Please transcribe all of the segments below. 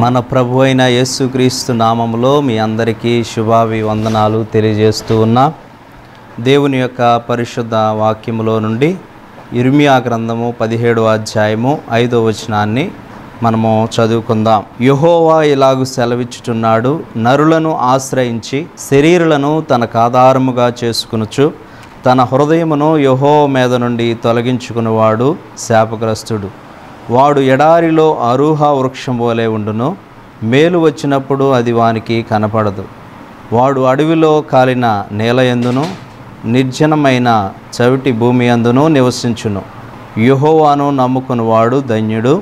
మన ప్రభు అయిన యేసుక్రీస్తు నామములో మీ అందరికీ శుభావి వందనాలు తెలియజేస్తూ ఉన్నా దేవుని యొక్క పరిశుద్ధ వాక్యములో నుండి ఇర్మియా గ్రంథము పదిహేడు అధ్యాయము ఐదో వచనాన్ని మనము చదువుకుందాం యహోవా ఇలాగు సెలవిచ్చుచున్నాడు నరులను ఆశ్రయించి శరీరులను తనకు ఆధారముగా చేసుకునుచు తన హృదయమును యహో మీద నుండి తొలగించుకునేవాడు శాపగ్రస్తుడు వాడు ఎడారిలో అరూహ వృక్షం వలె ఉండును మేలు వచ్చినప్పుడు అది వానికి కనపడదు వాడు అడవిలో కాలిన నేల ఎందును నిర్జనమైన చవిటి భూమి అందును నివసించును యహోవాను నమ్ముకునివాడు ధన్యుడు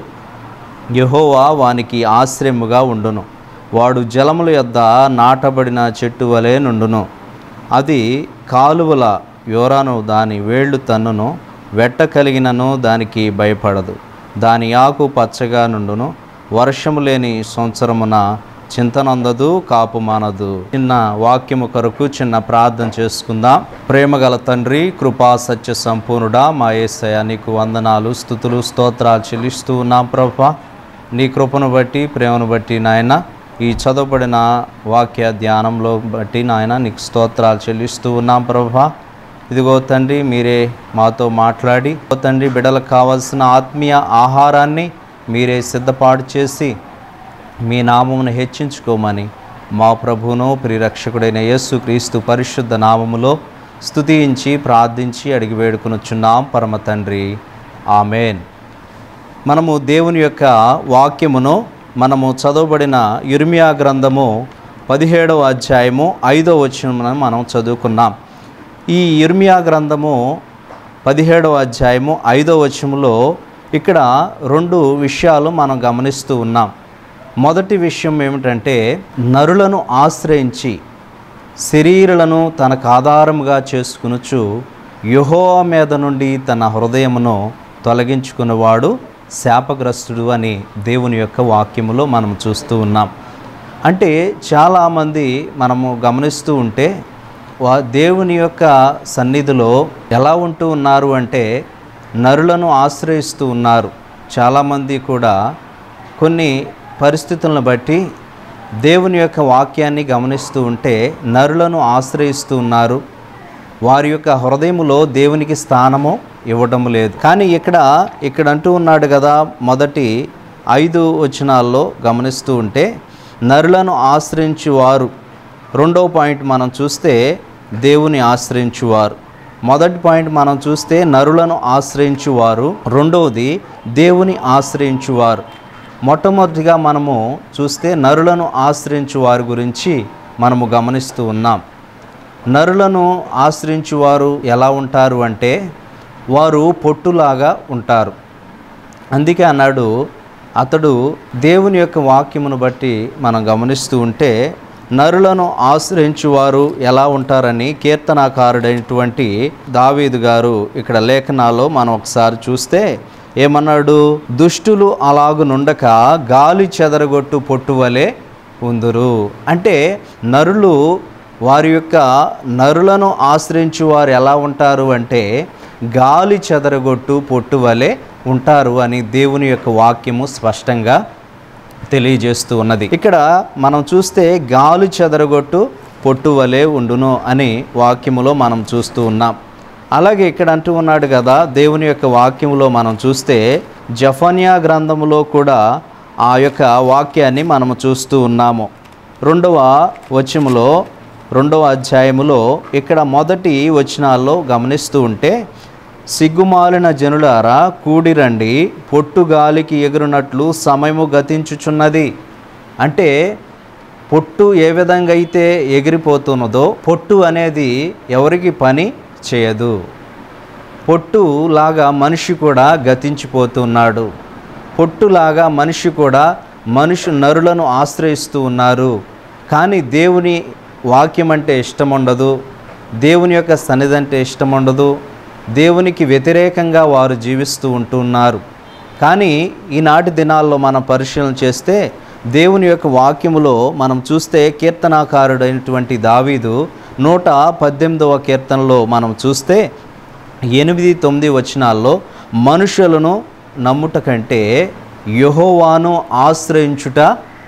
యహోవా వానికి ఆశ్రయముగా ఉండును వాడు జలముల యొద్ద నాటబడిన చెట్టు వలె నుండును అది కాలువల యోరాను దాని వేళ్ళు తన్నును వెట్ట కలిగినను దానికి భయపడదు దాని ఆకు పచ్చగా నుండును వర్షము లేని సంవత్సరమున చింతనందదు కాపు మానదు చిన్న వాక్యము కొరకు చిన్న ప్రార్థన చేసుకుందాం ప్రేమగల తండ్రి కృపా సత్య సంపూర్ణుడా మా యేసయ్య నీకు వందనాలు స్థుతులు స్తోత్రాలు చెల్లిస్తూ ఉన్నాం ప్రభా నీ కృపను బట్టి ప్రేమను బట్టి నాయన ఈ చదవబడిన వాక్య ధ్యానంలో బట్టి నాయన నీకు స్తోత్రాలు చెల్లిస్తూ ఉన్నాం ప్రభా ఇదిగో తండ్రి మీరే మాతో మాట్లాడి ఓ తండ్రి బిడ్డలకు కావాల్సిన ఆత్మీయ ఆహారాన్ని మీరే సిద్ధపాటు చేసి మీ నామమును హెచ్చించుకోమని మా ప్రభువును ప్రిరక్షకుడైన యేసు క్రీస్తు పరిశుద్ధ నామములో స్తుతించి ప్రార్థించి అడిగి వేడుకొనుచున్నాం పరమ తండ్రి ఆమెన్ మనము దేవుని యొక్క వాక్యమును మనము చదవబడిన ఇర్మియా గ్రంథము పదిహేడవ అధ్యాయము ఐదవ వచనమును మనం చదువుకున్నాం ఈ ఇర్మియా గ్రంథము పదిహేడవ అధ్యాయము ఐదవ వచనములో ఇక్కడ రెండు విషయాలు మనం గమనిస్తూ ఉన్నాం మొదటి విషయం ఏమిటంటే నరులను ఆశ్రయించి శరీరులను తనకు ఆధారముగా చేసుకునుచు యహోవా మీద నుండి తన హృదయమును తొలగించుకునేవాడు శాపగ్రస్తుడు అని దేవుని యొక్క వాక్యములో మనం చూస్తూ ఉన్నాం అంటే చాలామంది మనము గమనిస్తూ ఉంటే వా దేవుని యొక్క సన్నిధిలో ఎలా ఉంటూ ఉన్నారు అంటే నరులను ఆశ్రయిస్తూ ఉన్నారు చాలామంది కూడా కొన్ని పరిస్థితులను బట్టి దేవుని యొక్క వాక్యాన్ని గమనిస్తూ ఉంటే నరులను ఆశ్రయిస్తూ ఉన్నారు వారి యొక్క హృదయములో దేవునికి స్థానము ఇవ్వడం లేదు కానీ ఇక్కడ ఇక్కడ అంటూ ఉన్నాడు కదా మొదటి ఐదు వచనాల్లో గమనిస్తూ ఉంటే నరులను ఆశ్రయించువారు రెండో పాయింట్ మనం చూస్తే దేవుని ఆశ్రయించువారు మొదటి పాయింట్ మనం చూస్తే నరులను ఆశ్రయించువారు రెండవది దేవుని ఆశ్రయించువారు మొట్టమొదటిగా మనము చూస్తే నరులను ఆశ్రయించు వారి గురించి మనము గమనిస్తూ ఉన్నాం నరులను ఆశ్రయించువారు ఎలా ఉంటారు అంటే వారు పొట్టులాగా ఉంటారు అందుకే అన్నాడు అతడు దేవుని యొక్క వాక్యమును బట్టి మనం గమనిస్తూ ఉంటే నరులను ఆశ్రయించువారు ఎలా ఉంటారని కీర్తనాకారుడైనటువంటి దావీదు గారు ఇక్కడ లేఖనాల్లో మనం ఒకసారి చూస్తే ఏమన్నాడు దుష్టులు అలాగునుండక గాలి చెదరగొట్టు పొట్టు వలె ఉందురు అంటే నరులు వారి యొక్క నరులను ఆశ్రయించు వారు ఎలా ఉంటారు అంటే గాలి చెదరగొట్టు పొట్టు వలె ఉంటారు అని దేవుని యొక్క వాక్యము స్పష్టంగా తెలియజేస్తూ ఉన్నది ఇక్కడ మనం చూస్తే గాలి చెదరగొట్టు పొట్టు వలె ఉండును అని వాక్యములో మనం చూస్తూ ఉన్నాం అలాగే ఇక్కడ అంటూ ఉన్నాడు కదా దేవుని యొక్క వాక్యములో మనం చూస్తే జఫన్యా గ్రంథములో కూడా ఆ యొక్క వాక్యాన్ని మనము చూస్తూ ఉన్నాము రెండవ వచములో రెండవ అధ్యాయములో ఇక్కడ మొదటి వచనాల్లో గమనిస్తూ ఉంటే సిగ్గుమాలిన జనులారా కూడిరండి పొట్టు గాలికి ఎగురునట్లు సమయము గతించుచున్నది అంటే పొట్టు ఏ విధంగా అయితే ఎగిరిపోతున్నదో పొట్టు అనేది ఎవరికి పని చేయదు పొట్టు లాగా మనిషి కూడా గతించిపోతున్నాడు పొట్టులాగా మనిషి కూడా మనుషు నరులను ఆశ్రయిస్తూ ఉన్నారు కానీ దేవుని వాక్యం అంటే ఇష్టం ఉండదు దేవుని యొక్క సన్నిధి అంటే ఇష్టం ఉండదు దేవునికి వ్యతిరేకంగా వారు జీవిస్తూ ఉంటున్నారు కానీ ఈనాటి దినాల్లో మనం పరిశీలన చేస్తే దేవుని యొక్క వాక్యములో మనం చూస్తే కీర్తనాకారుడైనటువంటి దావీదు నూట పద్దెనిమిదవ కీర్తనలో మనం చూస్తే ఎనిమిది తొమ్మిది వచనాల్లో మనుషులను నమ్ముట కంటే యహోవాను ఆశ్రయించుట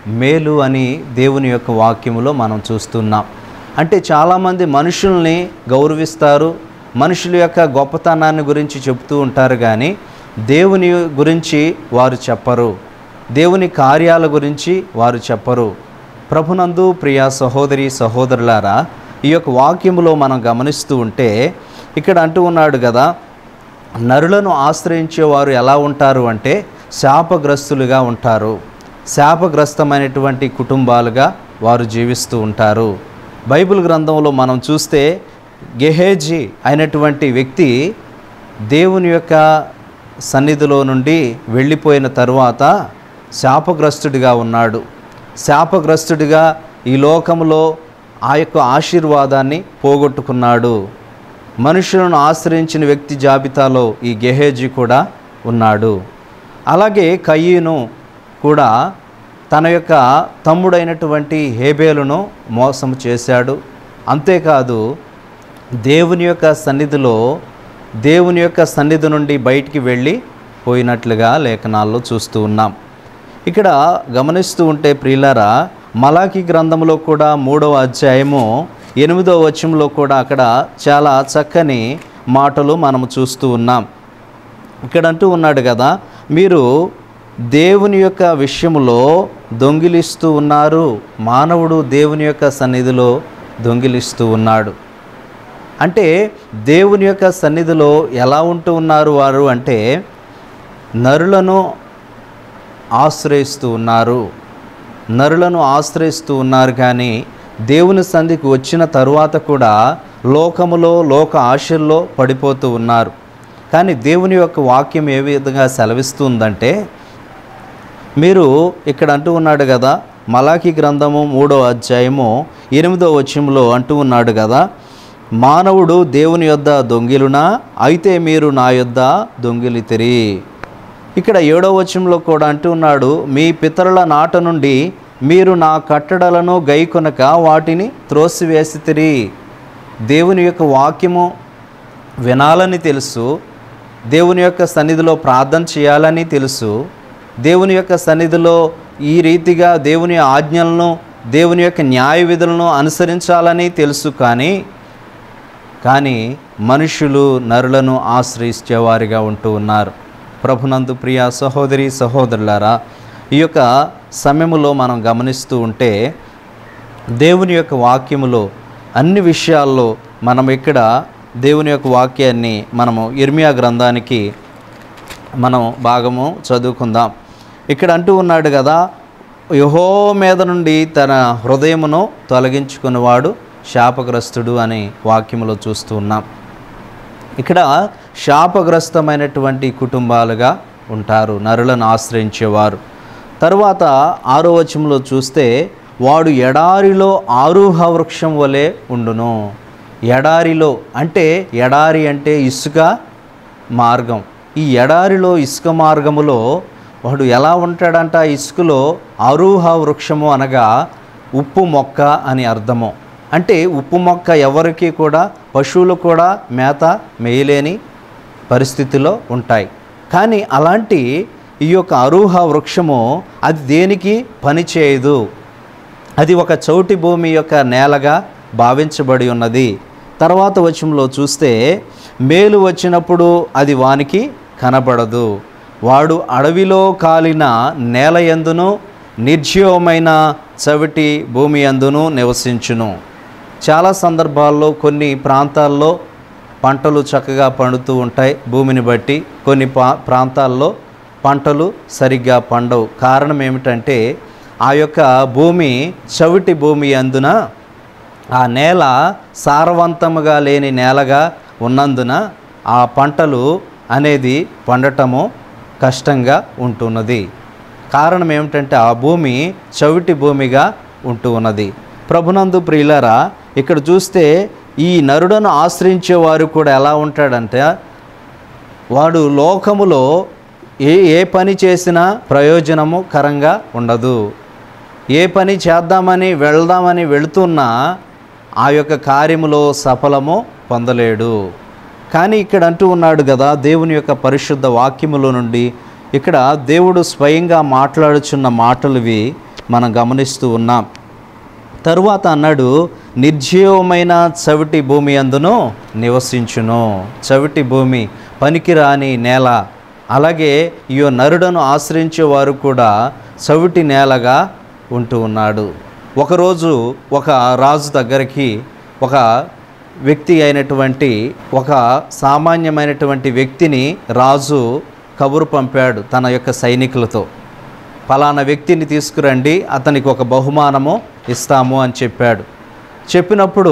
మేలు అని దేవుని యొక్క వాక్యములో మనం చూస్తున్నాం అంటే చాలామంది మనుషుల్ని గౌరవిస్తారు మనుషుల యొక్క గొప్పతనాన్ని గురించి చెప్తూ ఉంటారు కానీ దేవుని గురించి వారు చెప్పరు దేవుని కార్యాల గురించి వారు చెప్పరు ప్రభునందు ప్రియ సహోదరి సహోదరులారా ఈ యొక్క వాక్యములో మనం గమనిస్తూ ఉంటే ఇక్కడ అంటూ ఉన్నాడు కదా నరులను ఆశ్రయించే వారు ఎలా ఉంటారు అంటే శాపగ్రస్తులుగా ఉంటారు శాపగ్రస్తమైనటువంటి కుటుంబాలుగా వారు జీవిస్తూ ఉంటారు బైబిల్ గ్రంథంలో మనం చూస్తే గెహేజీ అయినటువంటి వ్యక్తి దేవుని యొక్క సన్నిధిలో నుండి వెళ్ళిపోయిన తరువాత శాపగ్రస్తుడిగా ఉన్నాడు శాపగ్రస్తుడిగా ఈ లోకంలో ఆ యొక్క ఆశీర్వాదాన్ని పోగొట్టుకున్నాడు మనుషులను ఆశ్రయించిన వ్యక్తి జాబితాలో ఈ గెహేజీ కూడా ఉన్నాడు అలాగే కయ్యను కూడా తన యొక్క తమ్ముడైనటువంటి హేబేలును మోసం చేశాడు అంతేకాదు దేవుని యొక్క సన్నిధిలో దేవుని యొక్క సన్నిధి నుండి బయటికి వెళ్ళి పోయినట్లుగా లేఖనాల్లో చూస్తూ ఉన్నాం ఇక్కడ గమనిస్తూ ఉంటే ప్రియులారా మలాకి గ్రంథంలో కూడా మూడవ అధ్యాయము ఎనిమిదవ వచనంలో కూడా అక్కడ చాలా చక్కని మాటలు మనము చూస్తూ ఉన్నాం ఇక్కడ అంటూ ఉన్నాడు కదా మీరు దేవుని యొక్క విషయములో దొంగిలిస్తూ ఉన్నారు మానవుడు దేవుని యొక్క సన్నిధిలో దొంగిలిస్తూ ఉన్నాడు అంటే దేవుని యొక్క సన్నిధిలో ఎలా ఉంటూ ఉన్నారు వారు అంటే నరులను ఆశ్రయిస్తూ ఉన్నారు నరులను ఆశ్రయిస్తూ ఉన్నారు కానీ దేవుని సంధికి వచ్చిన తరువాత కూడా లోకములో లోక ఆశల్లో పడిపోతూ ఉన్నారు కానీ దేవుని యొక్క వాక్యం ఏ విధంగా సెలవిస్తుందంటే మీరు ఇక్కడ అంటూ ఉన్నాడు కదా మలాకి గ్రంథము మూడో అధ్యాయము ఎనిమిదో వచనంలో అంటూ ఉన్నాడు కదా మానవుడు దేవుని యొద్ద దొంగిలునా అయితే మీరు నా యొద్ద దొంగిలితిరి ఇక్కడ ఏడో వచనంలో కూడా అంటూ ఉన్నాడు మీ పితరుల నాట నుండి మీరు నా కట్టడలను గైకొనక వాటిని త్రోసివేసితిరి దేవుని యొక్క వాక్యము వినాలని తెలుసు దేవుని యొక్క సన్నిధిలో ప్రార్థన చేయాలని తెలుసు దేవుని యొక్క సన్నిధిలో ఈ రీతిగా దేవుని ఆజ్ఞలను దేవుని యొక్క న్యాయ విధులను అనుసరించాలని తెలుసు కానీ కానీ మనుషులు నరులను ఆశ్రయించేవారిగా ఉంటూ ఉన్నారు ప్రభునందు ప్రియ సహోదరి సహోదరులారా ఈ యొక్క సమయములో మనం గమనిస్తూ ఉంటే దేవుని యొక్క వాక్యములో అన్ని విషయాల్లో మనం ఇక్కడ దేవుని యొక్క వాక్యాన్ని మనము ఇర్మియా గ్రంథానికి మనం భాగము చదువుకుందాం ఇక్కడ అంటూ ఉన్నాడు కదా యహో మీద నుండి తన హృదయమును తొలగించుకునేవాడు శాపగ్రస్తుడు అని వాక్యములో చూస్తూ ఉన్నాం ఇక్కడ శాపగ్రస్తమైనటువంటి కుటుంబాలుగా ఉంటారు నరులను ఆశ్రయించేవారు తరువాత ఆరో వచనంలో చూస్తే వాడు ఎడారిలో ఆరుహ వృక్షం వలె ఉండును ఎడారిలో అంటే ఎడారి అంటే ఇసుక మార్గం ఈ ఎడారిలో ఇసుక మార్గములో వాడు ఎలా ఉంటాడంట ఆ ఇసుకలో అరూహ వృక్షము అనగా ఉప్పు మొక్క అని అర్థము అంటే ఉప్పు మొక్క ఎవరికి కూడా పశువులు కూడా మేత మేయలేని పరిస్థితిలో ఉంటాయి కానీ అలాంటి ఈ యొక్క అరూహ వృక్షము అది దేనికి పనిచేయదు అది ఒక చౌటి భూమి యొక్క నేలగా భావించబడి ఉన్నది తర్వాత వచనంలో చూస్తే మేలు వచ్చినప్పుడు అది వానికి కనబడదు వాడు అడవిలో కాలిన నేల ఎందును నిర్జీవమైన చవిటి భూమి అందును నివసించును చాలా సందర్భాల్లో కొన్ని ప్రాంతాల్లో పంటలు చక్కగా పండుతూ ఉంటాయి భూమిని బట్టి కొన్ని పా- ప్రాంతాల్లో పంటలు సరిగ్గా పండవు కారణం ఏమిటంటే ఆ యొక్క భూమి చవిటి భూమి అందున ఆ నేల సారవంతముగా లేని నేలగా ఉన్నందున ఆ పంటలు అనేది పండటము కష్టంగా ఉంటున్నది కారణం ఏమిటంటే ఆ భూమి చవిటి భూమిగా ఉంటూ ఉన్నది ప్రభునందు ప్రియులరా ఇక్కడ చూస్తే ఈ నరుడను ఆశ్రయించే వారు కూడా ఎలా ఉంటాడంటే వాడు లోకములో ఏ ఏ పని చేసినా ప్రయోజనము కరంగా ఉండదు ఏ పని చేద్దామని వెళ్దామని వెళుతున్నా ఆ యొక్క కార్యములో సఫలము పొందలేడు కానీ ఇక్కడ అంటూ ఉన్నాడు కదా దేవుని యొక్క పరిశుద్ధ వాక్యములో నుండి ఇక్కడ దేవుడు స్వయంగా మాట్లాడుచున్న మాటలు ఇవి మనం గమనిస్తూ ఉన్నాం తరువాత అన్నాడు నిర్జీవమైన చవిటి భూమి అందును నివసించును చవిటి భూమి పనికిరాని నేల అలాగే ఈ నరుడను ఆశ్రయించే వారు కూడా చవిటి నేలగా ఉంటూ ఉన్నాడు ఒకరోజు ఒక రాజు దగ్గరికి ఒక వ్యక్తి అయినటువంటి ఒక సామాన్యమైనటువంటి వ్యక్తిని రాజు కబురు పంపాడు తన యొక్క సైనికులతో ఫలానా వ్యక్తిని తీసుకురండి అతనికి ఒక బహుమానము ఇస్తాము అని చెప్పాడు చెప్పినప్పుడు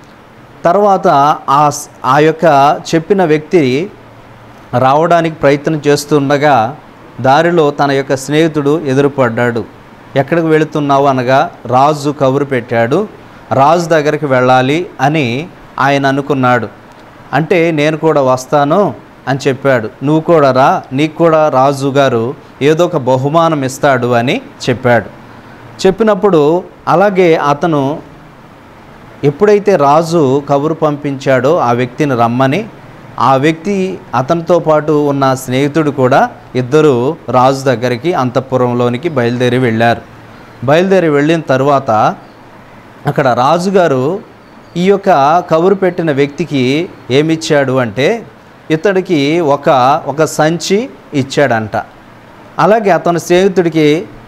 తర్వాత ఆ స్- ఆ యొక్క చెప్పిన వ్యక్తి రావడానికి ప్రయత్నం చేస్తుండగా దారిలో తన యొక్క స్నేహితుడు ఎదురుపడ్డాడు ఎక్కడికి వెళుతున్నావు అనగా రాజు కబురు పెట్టాడు రాజు దగ్గరికి వెళ్ళాలి అని ఆయన అనుకున్నాడు అంటే నేను కూడా వస్తాను అని చెప్పాడు నువ్వు కూడా రా నీకు కూడా రాజు గారు ఏదో ఒక బహుమానం ఇస్తాడు అని చెప్పాడు చెప్పినప్పుడు అలాగే అతను ఎప్పుడైతే రాజు కబురు పంపించాడో ఆ వ్యక్తిని రమ్మని ఆ వ్యక్తి అతనితో పాటు ఉన్న స్నేహితుడు కూడా ఇద్దరు రాజు దగ్గరికి అంతఃపురంలోనికి బయలుదేరి వెళ్ళారు బయలుదేరి వెళ్ళిన తర్వాత అక్కడ రాజుగారు ఈ యొక్క కబురు పెట్టిన వ్యక్తికి ఏమిచ్చాడు అంటే ఇతడికి ఒక ఒక సంచి ఇచ్చాడంట అలాగే అతని స్నేహితుడికి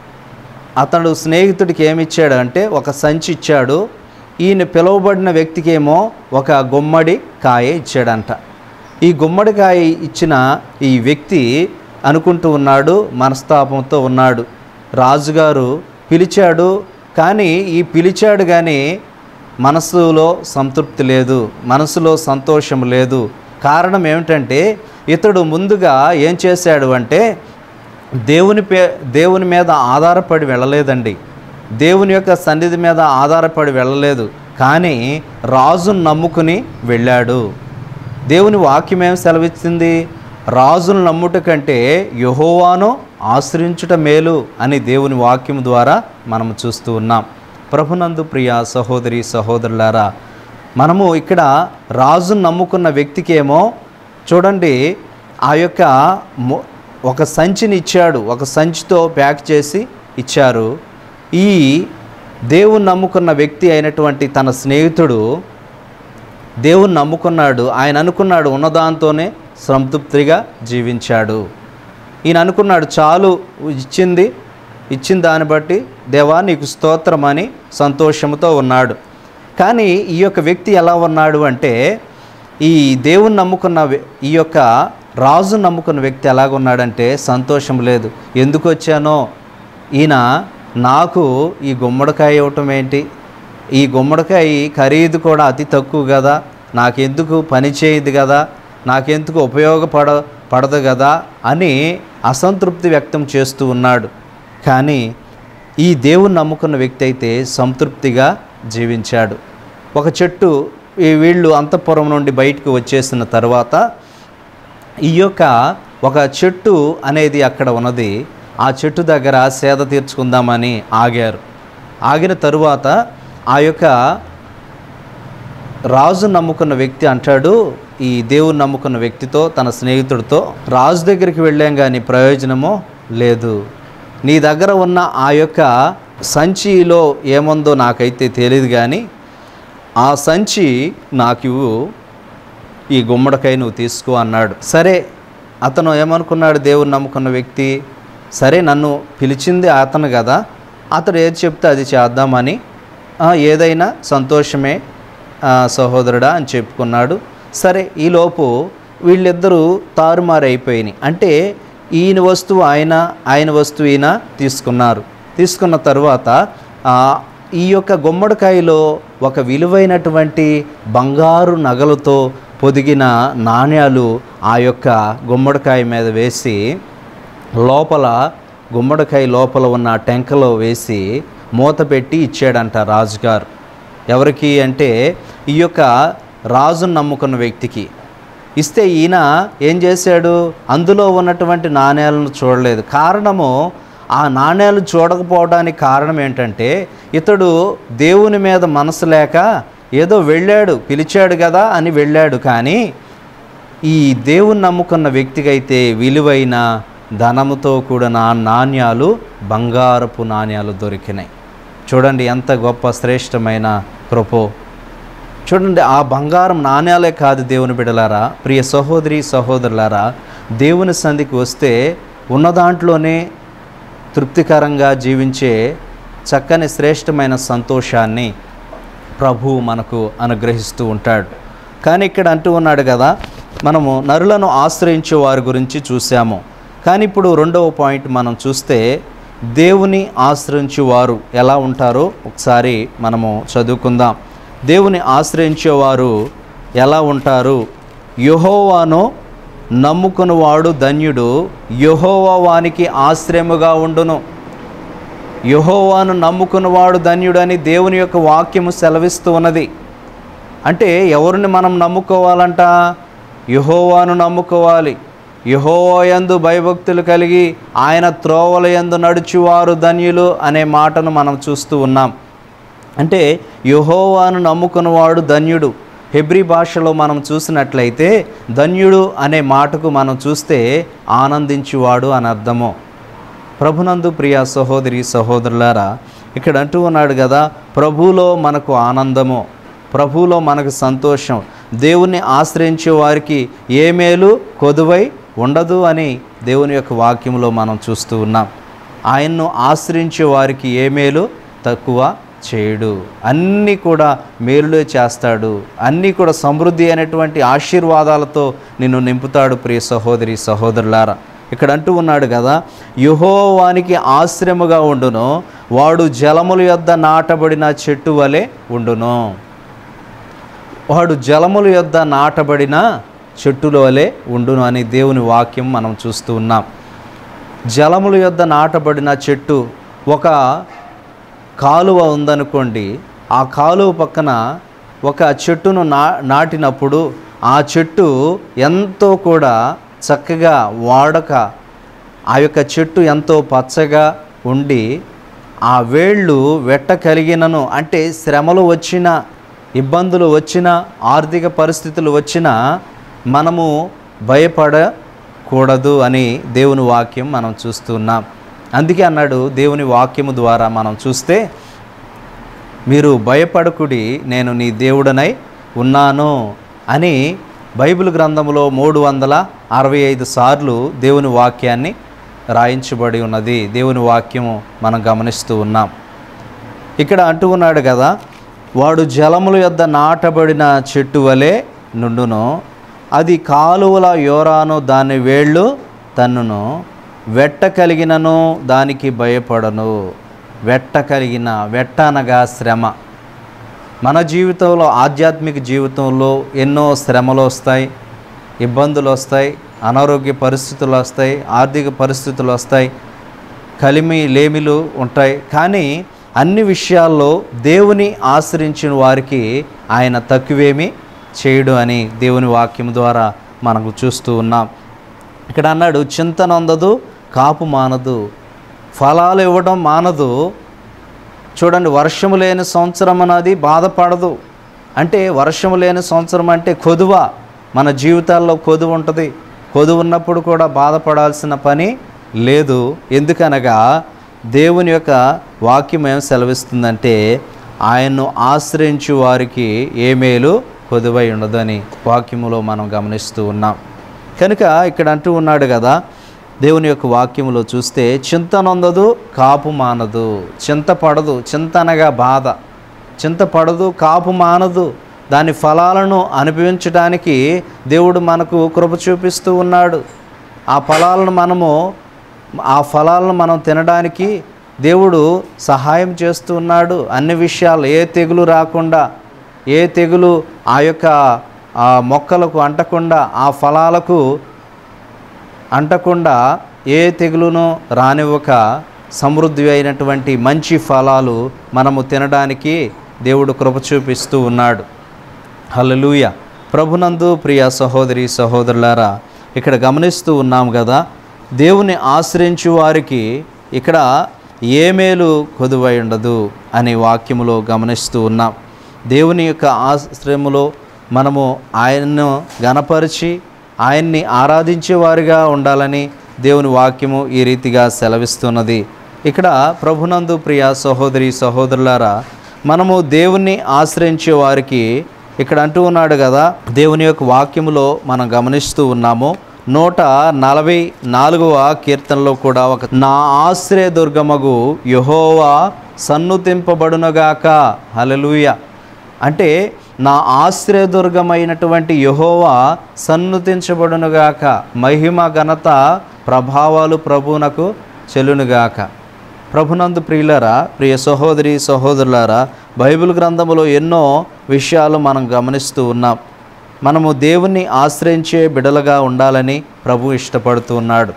అతడు స్నేహితుడికి ఏమి ఇచ్చాడు అంటే ఒక సంచి ఇచ్చాడు ఈయన పిలువబడిన వ్యక్తికేమో ఒక గుమ్మడి కాయ ఇచ్చాడంట ఈ గుమ్మడికాయ ఇచ్చిన ఈ వ్యక్తి అనుకుంటూ ఉన్నాడు మనస్తాపంతో ఉన్నాడు రాజుగారు పిలిచాడు కానీ ఈ పిలిచాడు కానీ మనసులో సంతృప్తి లేదు మనసులో సంతోషం లేదు కారణం ఏమిటంటే ఇతడు ముందుగా ఏం చేశాడు అంటే దేవుని పే దేవుని మీద ఆధారపడి వెళ్ళలేదండి దేవుని యొక్క సన్నిధి మీద ఆధారపడి వెళ్ళలేదు కానీ రాజును నమ్ముకుని వెళ్ళాడు దేవుని వాక్యం ఏం సెలవిచ్చింది రాజును నమ్ముట కంటే యహోవాను ఆశ్రయించుట మేలు అని దేవుని వాక్యం ద్వారా మనం చూస్తూ ఉన్నాం ప్రభునందు ప్రియ సహోదరి సహోదరులారా మనము ఇక్కడ రాజును నమ్ముకున్న వ్యక్తికేమో చూడండి ఆ యొక్క మొ- ఒక సంచిని ఇచ్చాడు ఒక సంచితో ప్యాక్ చేసి ఇచ్చారు ఈ దేవుని నమ్ముకున్న వ్యక్తి అయినటువంటి తన స్నేహితుడు దేవుని నమ్ముకున్నాడు ఆయన అనుకున్నాడు ఉన్నదాంతోనే సంతృప్తిగా జీవించాడు ఈయన అనుకున్నాడు చాలు ఇచ్చింది ఇచ్చిన దాన్ని బట్టి దేవా నీకు స్తోత్రం అని సంతోషంతో ఉన్నాడు కానీ ఈ యొక్క వ్యక్తి ఎలా ఉన్నాడు అంటే ఈ దేవుని నమ్ముకున్న వ్య- ఈ యొక్క రాజు నమ్ముకున్న వ్యక్తి ఎలాగున్నాడంటే సంతోషం లేదు ఎందుకు వచ్చానో ఈయన నాకు ఈ గుమ్మడికాయ ఇవ్వటం ఏంటి ఈ గుమ్మడికాయ ఖరీదు కూడా అతి తక్కువ కదా నాకెందుకు పని చేయదు కదా నాకెందుకు ఉపయోగపడ పడదు కదా అని అసంతృప్తి వ్యక్తం చేస్తూ ఉన్నాడు కానీ ఈ దేవుని నమ్ముకున్న వ్యక్తి అయితే సంతృప్తిగా జీవించాడు ఒక చెట్టు ఈ వీళ్ళు అంతఃపురం నుండి బయటకు వచ్చేసిన తర్వాత ఈ యొక్క ఒక చెట్టు అనేది అక్కడ ఉన్నది ఆ చెట్టు దగ్గర సేద తీర్చుకుందామని ఆగారు ఆగిన తరువాత ఆ యొక్క రాజు నమ్ముకున్న వ్యక్తి అంటాడు ఈ దేవుని నమ్ముకున్న వ్యక్తితో తన స్నేహితుడితో రాజు దగ్గరికి వెళ్ళాం కానీ ప్రయోజనమో లేదు నీ దగ్గర ఉన్న ఆ యొక్క సంచిలో ఏముందో నాకైతే తెలియదు కానీ ఆ సంచి నాకు ఇవ్వు ఈ గుమ్మడికాయ నువ్వు తీసుకో అన్నాడు సరే అతను ఏమనుకున్నాడు దేవుని నమ్ముకున్న వ్యక్తి సరే నన్ను పిలిచింది అతను కదా అతడు ఏది చెప్తే అది చేద్దామని "ఆ, ఏదైనా సంతోషమే ఆ, సహోదరుడా అని చెప్పుకున్నాడు సరే ఈలోపు వీళ్ళిద్దరూ తారుమారు అయిపోయినాయి అంటే ఈయన వస్తువు ఆయన ఆయన వస్తువు ఈయన తీసుకున్నారు తీసుకున్న తర్వాత ఆ, ఈ యొక్క గుమ్మడికాయలో ఒక విలువైనటువంటి బంగారు నగలతో పొదిగిన నాణ్యాలు ఆ యొక్క గుమ్మడికాయ మీద వేసి లోపల గుమ్మడికాయ లోపల ఉన్న టెంకలో వేసి మూత పెట్టి ఇచ్చాడంట రాజుగారు ఎవరికి అంటే ఈ యొక్క రాజును నమ్ముకున్న వ్యక్తికి ఇస్తే ఈయన ఏం చేశాడు అందులో ఉన్నటువంటి నాణ్యాలను చూడలేదు కారణము ఆ నాణ్యాలు చూడకపోవడానికి కారణం ఏంటంటే ఇతడు దేవుని మీద మనసు లేక ఏదో వెళ్ళాడు పిలిచాడు కదా అని వెళ్ళాడు కానీ ఈ దేవుని నమ్ముకున్న వ్యక్తికి అయితే విలువైన ధనముతో కూడిన నాణ్యాలు బంగారపు నాణ్యాలు దొరికినాయి చూడండి ఎంత గొప్ప శ్రేష్టమైన కృపో చూడండి ఆ బంగారం నాణ్యాలే కాదు దేవుని బిడలారా ప్రియ సహోదరి సహోదరులారా దేవుని సంధికి వస్తే ఉన్న దాంట్లోనే తృప్తికరంగా జీవించే చక్కని శ్రేష్టమైన సంతోషాన్ని ప్రభువు మనకు అనుగ్రహిస్తూ ఉంటాడు కానీ ఇక్కడ అంటూ ఉన్నాడు కదా మనము నరులను ఆశ్రయించే వారి గురించి చూసాము కానీ ఇప్పుడు రెండవ పాయింట్ మనం చూస్తే దేవుని ఆశ్రయించే వారు ఎలా ఉంటారో ఒకసారి మనము చదువుకుందాం దేవుని ఆశ్రయించేవారు ఎలా ఉంటారు యహోవాను నమ్ముకునివాడు ధన్యుడు యహోవా వానికి ఆశ్రయముగా ఉండును యహోవాను నమ్ముకున్నవాడు ధన్యుడని దేవుని యొక్క వాక్యము సెలవిస్తూ ఉన్నది అంటే ఎవరిని మనం నమ్ముకోవాలంట యహోవాను నమ్ముకోవాలి యహోవయందు భయభక్తులు కలిగి ఆయన త్రోవల యందు నడుచువారు ధన్యులు అనే మాటను మనం చూస్తూ ఉన్నాం అంటే యహోవాను నమ్ముకున్నవాడు ధన్యుడు హెబ్రి భాషలో మనం చూసినట్లయితే ధన్యుడు అనే మాటకు మనం చూస్తే ఆనందించువాడు అని అర్థము ప్రభునందు ప్రియ సహోదరి సహోదరులారా ఇక్కడ అంటూ ఉన్నాడు కదా ప్రభువులో మనకు ఆనందము ప్రభువులో మనకు సంతోషం దేవుణ్ణి ఆశ్రయించే వారికి ఏ మేలు కొదువై ఉండదు అని దేవుని యొక్క వాక్యంలో మనం చూస్తూ ఉన్నాం ఆయన్ను ఆశ్రయించే వారికి ఏ మేలు తక్కువ చేయడు అన్నీ కూడా మేలులే చేస్తాడు అన్నీ కూడా సమృద్ధి అయినటువంటి ఆశీర్వాదాలతో నిన్ను నింపుతాడు ప్రియ సహోదరి సహోదరులారా ఇక్కడ అంటూ ఉన్నాడు కదా యుహోవానికి ఆశ్రయముగా ఉండును వాడు జలముల యొద్ద నాటబడిన చెట్టు వలె ఉండును వాడు జలముల యొద్ద నాటబడిన చెట్టుల వలె ఉండును అని దేవుని వాక్యం మనం చూస్తూ ఉన్నాం జలముల యొద్ద నాటబడిన చెట్టు ఒక కాలువ ఉందనుకోండి ఆ కాలువ పక్కన ఒక చెట్టును నా నాటినప్పుడు ఆ చెట్టు ఎంతో కూడా చక్కగా వాడక ఆ యొక్క చెట్టు ఎంతో పచ్చగా ఉండి ఆ వేళ్ళు వెట్ట కలిగినను అంటే శ్రమలు వచ్చిన ఇబ్బందులు వచ్చిన ఆర్థిక పరిస్థితులు వచ్చినా మనము భయపడకూడదు అని దేవుని వాక్యం మనం చూస్తున్నాం అందుకే అన్నాడు దేవుని వాక్యము ద్వారా మనం చూస్తే మీరు భయపడకుడి నేను నీ దేవుడనై ఉన్నాను అని బైబిల్ గ్రంథంలో మూడు వందల అరవై ఐదు సార్లు దేవుని వాక్యాన్ని రాయించబడి ఉన్నది దేవుని వాక్యము మనం గమనిస్తూ ఉన్నాం ఇక్కడ అంటూ ఉన్నాడు కదా వాడు జలముల యొద్ద నాటబడిన చెట్టు వలె నుండును అది కాలువల యోరాను దాని వేళ్ళు తన్నును వెట్ట కలిగినను దానికి భయపడను వెట్ట కలిగిన వెట్ట అనగా శ్రమ మన జీవితంలో ఆధ్యాత్మిక జీవితంలో ఎన్నో శ్రమలు వస్తాయి ఇబ్బందులు వస్తాయి అనారోగ్య పరిస్థితులు వస్తాయి ఆర్థిక పరిస్థితులు వస్తాయి కలిమి లేమిలు ఉంటాయి కానీ అన్ని విషయాల్లో దేవుని ఆశ్రయించిన వారికి ఆయన తక్కువేమీ చేయడు అని దేవుని వాక్యం ద్వారా మనకు చూస్తూ ఉన్నాం ఇక్కడ అన్నాడు చింతనందదు కాపు మానదు ఫలాలు ఇవ్వడం మానదు చూడండి వర్షము లేని సంవత్సరం అన్నది బాధపడదు అంటే వర్షము లేని సంవత్సరం అంటే కొదువ మన జీవితాల్లో కొదువు ఉంటుంది కొదువు ఉన్నప్పుడు కూడా బాధపడాల్సిన పని లేదు ఎందుకనగా దేవుని యొక్క వాక్యం ఏం సెలవిస్తుందంటే ఆయన్ను ఆశ్రయించు వారికి ఏ మేలు కొదువై ఉండదని వాక్యములో మనం గమనిస్తూ ఉన్నాం కనుక ఇక్కడ అంటూ ఉన్నాడు కదా దేవుని యొక్క వాక్యములో చూస్తే చింత నొందదు కాపు మానదు చింత పడదు చింత అనగా బాధ చింత పడదు కాపు మానదు దాని ఫలాలను అనుభవించడానికి దేవుడు మనకు కృప చూపిస్తూ ఉన్నాడు ఆ ఫలాలను మనము ఆ ఫలాలను మనం తినడానికి దేవుడు సహాయం చేస్తూ ఉన్నాడు అన్ని విషయాలు ఏ తెగులు రాకుండా ఏ తెగులు ఆ యొక్క ఆ మొక్కలకు అంటకుండా ఆ ఫలాలకు అంటకుండా ఏ తెగులును రానివ్వక సమృద్ధి అయినటువంటి మంచి ఫలాలు మనము తినడానికి దేవుడు కృప చూపిస్తూ ఉన్నాడు హల్లెలూయ ప్రభునందు ప్రియ సహోదరి సహోదరులారా ఇక్కడ గమనిస్తూ ఉన్నాం కదా దేవుని ఆశ్రయించు వారికి ఇక్కడ ఏ మేలు కొదువై ఉండదు అనే వాక్యములో గమనిస్తూ ఉన్నాం దేవుని యొక్క ఆశ్రయములో మనము ఆయన్ను గనపరిచి ఆయన్ని ఆరాధించే వారిగా ఉండాలని దేవుని వాక్యము ఈ రీతిగా సెలవిస్తున్నది ఇక్కడ ప్రభునందు ప్రియ సహోదరి సహోదరులారా మనము దేవుణ్ణి ఆశ్రయించే వారికి ఇక్కడ అంటూ ఉన్నాడు కదా దేవుని యొక్క వాక్యములో మనం గమనిస్తూ ఉన్నాము నూట నలభై నాలుగవ కీర్తనలో కూడా ఒక నా ఆశ్రయ దుర్గమగు యహోవా సన్నుతింపబడునగాక హలలుయ అంటే నా ఆశ్రయదుర్గమైనటువంటి యహోవా సన్నుతించబడునుగాక మహిమ ఘనత ప్రభావాలు ప్రభువునకు చెల్లునుగాక ప్రభునందు ప్రియులరా ప్రియ సహోదరి సహోదరులారా బైబిల్ గ్రంథములో ఎన్నో విషయాలు మనం గమనిస్తూ ఉన్నాం మనము దేవుణ్ణి ఆశ్రయించే బిడలుగా ఉండాలని ప్రభు ఇష్టపడుతూ ఉన్నాడు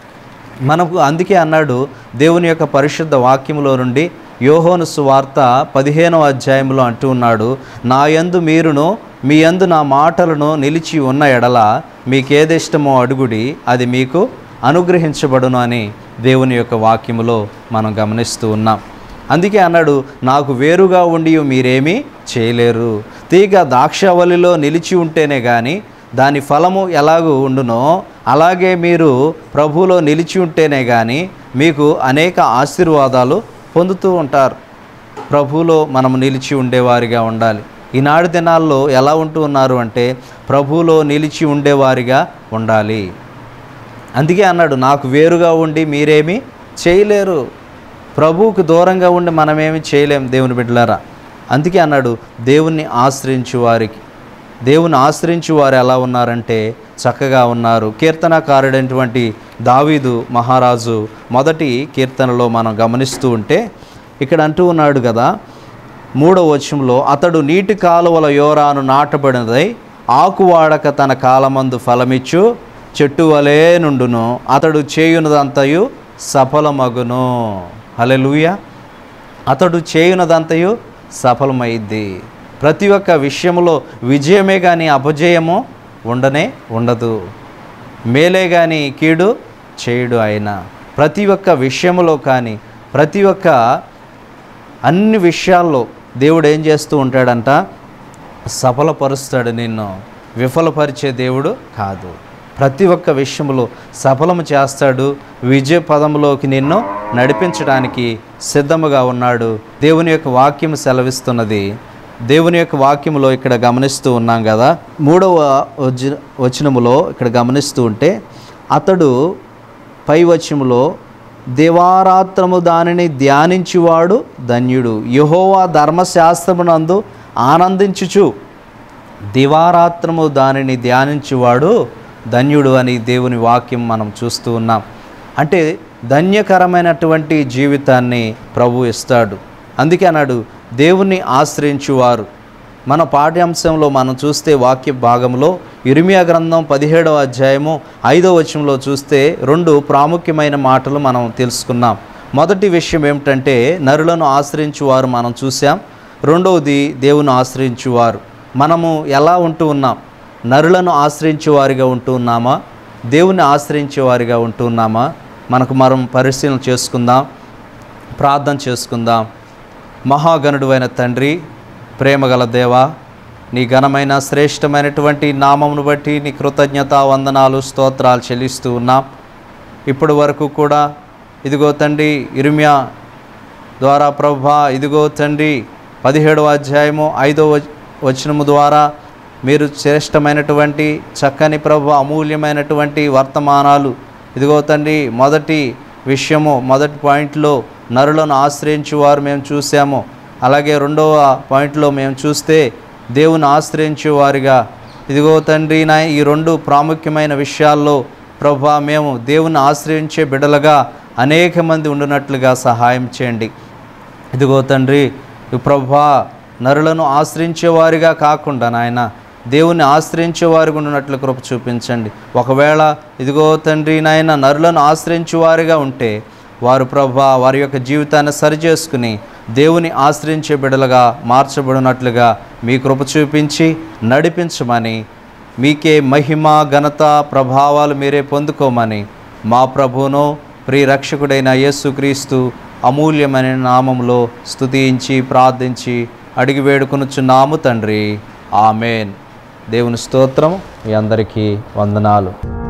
మనకు అందుకే అన్నాడు దేవుని యొక్క పరిశుద్ధ వాక్యములో నుండి యోహోను సువార్త పదిహేనవ అధ్యాయంలో అంటూ ఉన్నాడు నా యందు మీరును మీ యందు నా మాటలను నిలిచి ఉన్న ఎడల మీకేదిష్టమో అడుగుడి అది మీకు అనుగ్రహించబడును అని దేవుని యొక్క వాక్యములో మనం గమనిస్తూ ఉన్నాం అందుకే అన్నాడు నాకు వేరుగా ఉండి మీరేమీ చేయలేరు తీగ ద్రాక్షవల్లిలో నిలిచి ఉంటేనే కానీ దాని ఫలము ఎలాగూ ఉండునో అలాగే మీరు ప్రభువులో నిలిచి ఉంటేనే కానీ మీకు అనేక ఆశీర్వాదాలు పొందుతూ ఉంటారు ప్రభువులో మనం నిలిచి ఉండేవారిగా ఉండాలి ఈనాడు దినాల్లో ఎలా ఉంటూ ఉన్నారు అంటే ప్రభువులో నిలిచి ఉండేవారిగా ఉండాలి అందుకే అన్నాడు నాకు వేరుగా ఉండి మీరేమీ చేయలేరు ప్రభువుకు దూరంగా ఉండి మనమేమి చేయలేం దేవుని బిడ్డలారా అందుకే అన్నాడు దేవుణ్ణి ఆశ్రయించు వారికి దేవుని ఆశ్రయించు వారు ఎలా ఉన్నారంటే చక్కగా ఉన్నారు కీర్తనకారుడైనటువంటి దావీదు మహారాజు మొదటి కీర్తనలో మనం గమనిస్తూ ఉంటే ఇక్కడ అంటూ ఉన్నాడు కదా మూడవ వచనంలో అతడు నీటి కాలువల యోరాను నాటబడినదై ఆకువాడక తన కాలమందు ఫలమిచ్చు చెట్టు వలే నుండును అతడు చేయునదంతయు సఫలమగును హలెలూయ అతడు చేయునదంతయు సఫలమైద్ది ప్రతి ఒక్క విషయంలో విజయమే కానీ అపజయము ఉండనే ఉండదు మేలే కానీ కీడు చేయుడు ఆయన ప్రతి ఒక్క విషయంలో కానీ ప్రతి ఒక్క అన్ని విషయాల్లో దేవుడు ఏం చేస్తూ ఉంటాడంట సఫలపరుస్తాడు నిన్ను విఫలపరిచే దేవుడు కాదు ప్రతి ఒక్క విషయంలో సఫలము చేస్తాడు విజయ పదంలోకి నిన్ను నడిపించడానికి సిద్ధముగా ఉన్నాడు దేవుని యొక్క వాక్యం సెలవిస్తున్నది దేవుని యొక్క వాక్యములో ఇక్కడ గమనిస్తూ ఉన్నాం కదా మూడవ వచ వచనములో ఇక్కడ గమనిస్తూ ఉంటే అతడు పై వచనములో దివారాత్రము దానిని ధ్యానించువాడు ధన్యుడు యహోవా ధర్మశాస్త్రమునందు ఆనందించుచు దివారాత్రము దానిని ధ్యానించువాడు ధన్యుడు అని దేవుని వాక్యం మనం చూస్తూ ఉన్నాం అంటే ధన్యకరమైనటువంటి జీవితాన్ని ప్రభు ఇస్తాడు అందుకే అన్నాడు దేవుణ్ణి ఆశ్రయించువారు మన పాఠ్యాంశంలో మనం చూస్తే వాక్య భాగంలో ఇరిమియా గ్రంథం పదిహేడవ అధ్యాయము ఐదవ వచనంలో చూస్తే రెండు ప్రాముఖ్యమైన మాటలు మనం తెలుసుకున్నాం మొదటి విషయం ఏమిటంటే నరులను ఆశ్రయించువారు మనం చూసాం రెండవది దేవుని ఆశ్రయించువారు మనము ఎలా ఉంటూ ఉన్నాం నరులను ఆశ్రయించే వారిగా ఉంటూ ఉన్నామా దేవుని ఆశ్రయించే వారిగా ఉంటూ ఉన్నామా మనకు మనం పరిశీలన చేసుకుందాం ప్రార్థన చేసుకుందాం మహాగణుడు అయిన తండ్రి ప్రేమగల దేవా నీ ఘనమైన శ్రేష్టమైనటువంటి నామమును బట్టి నీ కృతజ్ఞత వందనాలు స్తోత్రాలు చెల్లిస్తూ ఉన్నాం ఇప్పటి వరకు కూడా ఇదిగో తండ్రి ఇరుమ్యా ద్వారా ప్రభా ఇదిగో తండ్రి పదిహేడవ అధ్యాయము ఐదవ వచ- వచనము ద్వారా మీరు శ్రేష్టమైనటువంటి చక్కని ప్రభు అమూల్యమైనటువంటి వర్తమానాలు ఇదిగో తండ్రి మొదటి విషయము మొదటి పాయింట్లో నరులను ఆశ్రయించు వారు మేము చూసాము అలాగే రెండవ పాయింట్లో మేము చూస్తే దేవుని ఆశ్రయించే వారిగా ఇదిగో తండ్రి నా ఈ రెండు ప్రాముఖ్యమైన విషయాల్లో ప్రభా మేము దేవుని ఆశ్రయించే బిడలుగా అనేక మంది ఉండినట్లుగా సహాయం చేయండి ఇదిగో తండ్రి ఈ ప్రభా నరులను ఆశ్రయించేవారిగా కాకుండా నాయన దేవుని ఆశ్రయించే వారిగా ఉన్నట్లు కృప చూపించండి ఒకవేళ ఇదిగో తండ్రి నాయన నరులను ఆశ్రయించేవారిగా ఉంటే వారు ప్రభా వారి యొక్క జీవితాన్ని సరిచేసుకుని దేవుని ఆశ్రయించే బిడలుగా మార్చబడినట్లుగా మీ కృప చూపించి నడిపించమని మీకే మహిమ ఘనత ప్రభావాలు మీరే పొందుకోమని మా ప్రభువును ప్రియరక్షకుడైన యేసుక్రీస్తు అమూల్యమైన నామంలో స్తుతించి ప్రార్థించి అడిగి వేడుకొనుచున్నాము తండ్రి ఆమెన్ దేవుని స్తోత్రం మీ అందరికీ వందనాలు